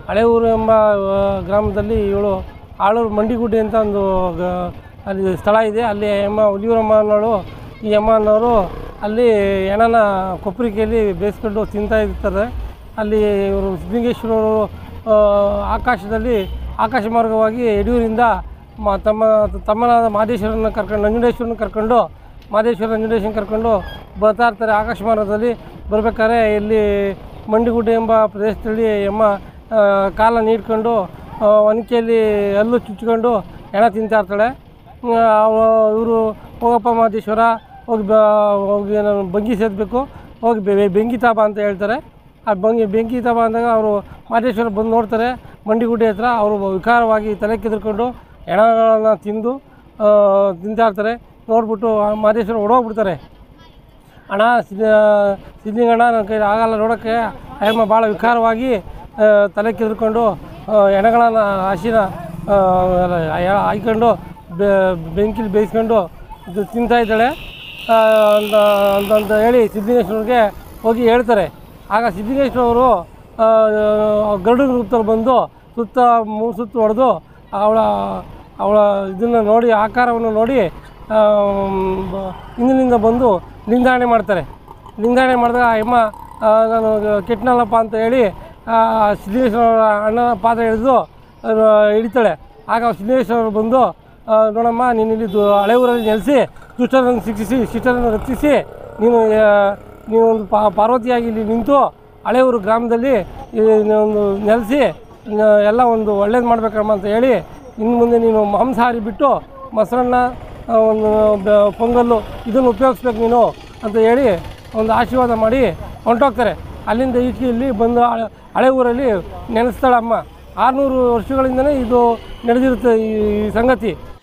ಹಳೆ ಊರು ಎಂಬ ಆ, ಗ್ರಾಮದಲ್ಲಿ ಇವಳು ಆಳೂರು ಮಂಡಿಗುಡ್ಡೆ ಅಂತ ಒಂದು ಗ- ಅಲ್ಲಿ ಸ್ಥಳ ಇದೆ ಅಲ್ಲಿ ಅಮ್ಮ ಹುಲಿಯೂರಮ್ಮ ಅನ್ನೋಳು ಈ ಅಮ್ಮ ಅನ್ನೋರು ಅಲ್ಲಿ ಹೆಣನ ಕೊಪ್ಪರಿಕೆಯಲ್ಲಿ ಬೇಯಿಸ್ಕೊಂಡು ತಿಂತಾ ಇರ್ತಾರೆ ಅಲ್ಲಿ ಇವರು ಸಿದ್ಧಲಿಂಗೇಶ್ವರರು ಆ, ಆಕಾಶದಲ್ಲಿ ಆಕಾಶ ಮಾರ್ಗವಾಗಿ ಯಡಿಯೂರಿಂದ ಮ ತಮ್ಮ ತಮ್ಮನಾದ ಮಾದೇಶ್ವರನ ಕರ್ಕೊಂಡು ನಂಜುಂಡೇಶ್ವರನ ಕರ್ಕೊಂಡು ಮಾದೇಶ್ವರ ನಂಜುಂಡೇಶ್ವರನ ಕರ್ಕೊಂಡು ಬರ್ತಾ ಇರ್ತಾರೆ ಆಕಾಶ ಮಾರ್ಗದಲ್ಲಿ ಬರ್ಬೇಕಾದ್ರೆ ಇಲ್ಲಿ ಮಂಡಿಗುಡ್ಡೆ ಎಂಬ ಪ್ರದೇಶದಲ್ಲಿ ಅಮ್ಮ ಆ, ಕಾಲ ನೀಡ್ಕೊಂಡು ಆ, ಒನಕೆಯಲ್ಲಿ ಹಲ್ಲು ಚುಚ್ಕೊಂಡು ಹೆಣ ತಿಂತಾ ಇರ್ತಾಳೆ ಇವರು ಹೋಗಪ್ಪ ಮಾದೇಶ್ವರ ಹೋಗಿ ಬ ಹೋಗಿ ನಾನು ಬಂಗಿ ಸೇದಬೇಕು ಹೋಗಿ ಬೆ- ಬೆಂಕಿ ತಾಪ ಅಂತ ಹೇಳ್ತಾರೆ ಆ ಬಂಗಿ ಬೆಂಕಿ ತಾಪ ಅಂದಾಗ ಅವರು ಮಾದೇಶ್ವರ ಬಂದು ನೋಡ್ತಾರೆ ಮಂಡಿಗುಡ್ಡೆ ಹತ್ರ ಅವರು ವಿಕಾರವಾಗಿ ತಲೆ ಕೆದರ್ಕೊಂಡು ಹೆಣಗಳನ್ನು ತಿಂದು ಆ, ತಿಂತಾ ಇರ್ತಾರೆ ನೋಡ್ಬಿಟ್ಟು ಆ ಮಾದೇಶ್ವರ ಹೊಡೋಗ್ಬಿಡ್ತಾರೆ ಅಣ್ಣ ಸಿದ್ಧ ಸಿದ್ಧಲಿಂಗಣ್ಣ ನನ್ನ ಕೈ ಆಗಲ್ಲ ನೋಡೋಕ್ಕೆ ಅಯ್ಯಮ್ಮ ಭಾಳ ವಿಕಾರವಾಗಿ ಆ, ತಲೆ ಕೆದ್ಕೊಂಡು ಎಣೆಗಳನ್ನು ಹಸಿನ ಹಾಯ್ಕೊಂಡು ಬೆಂಕಿಲಿ ಬೇಯಿಸ್ಕೊಂಡು ಇದು ತಿಂತಾ ಇದ್ದಾಳೆ ಆ, ಅಂತ ಅಂತಂತ ಹೇಳಿ ಸಿದ್ಧಲಿಂಗೇಶ್ವರರಿಗೆ ಹೋಗಿ ಹೇಳ್ತಾರೆ ಆಗ ಸಿದ್ಧಲಿಂಗೇಶ್ವರವರು ಗರುಡನ ರೂಪದಲ್ಲಿ ಬಂದು ಸುತ್ತ ಮೂರು ಸುತ್ತು ಹೊಡೆದು ಅವಳ ಅವಳ ಇದನ್ನು ನೋಡಿ ಆಕಾರವನ್ನು ನೋಡಿ ಆ, ಬ- ಹಿಂದಿನಿಂದ ಬಂದು ಲಿಂಗಾಣೆ ಮಾಡ್ತಾರೆ ಲಿಂಗಾಣೆ ಮಾಡಿದಾಗ ಆ ಅಮ್ಮ ಆ, ನಾನು ಕೆಟ್ಟನಲ್ಲಪ್ಪ ಅಂತ ಹೇಳಿ ಆ, ಸಿದ್ದೇಶ್ವರ ಅಣ್ಣನ ಪಾದ ಹಿಡಿದು ಆ, ಹಿಡಿತಾಳೆ ಆಗ ಸಿದ್ದೇಶ್ವರರು ಬಂದು ಆ, ನೋಡಮ್ಮ ನೀನು ಇಲ್ಲಿ ದು- ಹಳೆ ಊರಲ್ಲಿ ನೆಲೆಸಿ ದುಷ್ಟರನ್ನು ಶಿಕ್ಷಿಸಿ ಶಿಷ್ಟರನ್ನು ರಕ್ಷಿಸಿ ನೀನು ಆ, ನೀನು ಒಂದು ಪಾ ಪಾರ್ವತಿಯಾಗಿ ಇಲ್ಲಿ ನಿಂತು ಹಳೆ ಊರು ಗ್ರಾಮದಲ್ಲಿ ಈ ಒಂದು ನೆಲೆಸಿ ಎಲ್ಲ ಒಂದು ಒಳ್ಳೇದು ಮಾಡ್ಬೇಕಮ್ಮ ಅಂತ ಹೇಳಿ ಇನ್ನು ಮುಂದೆ ನೀನು ಮಾಂಸಾಹಾರಿ ಬಿಟ್ಟು ಮೊಸರನ್ನ ಆ, ಒಂದು ಬ- ಪೊಂಗಲ್ಲು ಇದನ್ನು ಉಪಯೋಗಿಸ್ಬೇಕು ನೀನು ಅಂತ ಹೇಳಿ ಒಂದು ಆಶೀರ್ವಾದ ಮಾಡಿ ಹೊಂಟೋಗ್ತಾರೆ ಅಲ್ಲಿಂದ ಈಚೆ ಇಲ್ಲಿ ಬಂದು ಹಳೆ- ಹಳೆ ಊರಲ್ಲಿ ನೆನೆಸ್ತಾಳೆ ಅಮ್ಮ ಆರುನೂರು ವರ್ಷಗಳಿಂದನೇ ಇದು ನಡೆದಿರುತ್ತೆ ಈ ಸಂಗತಿ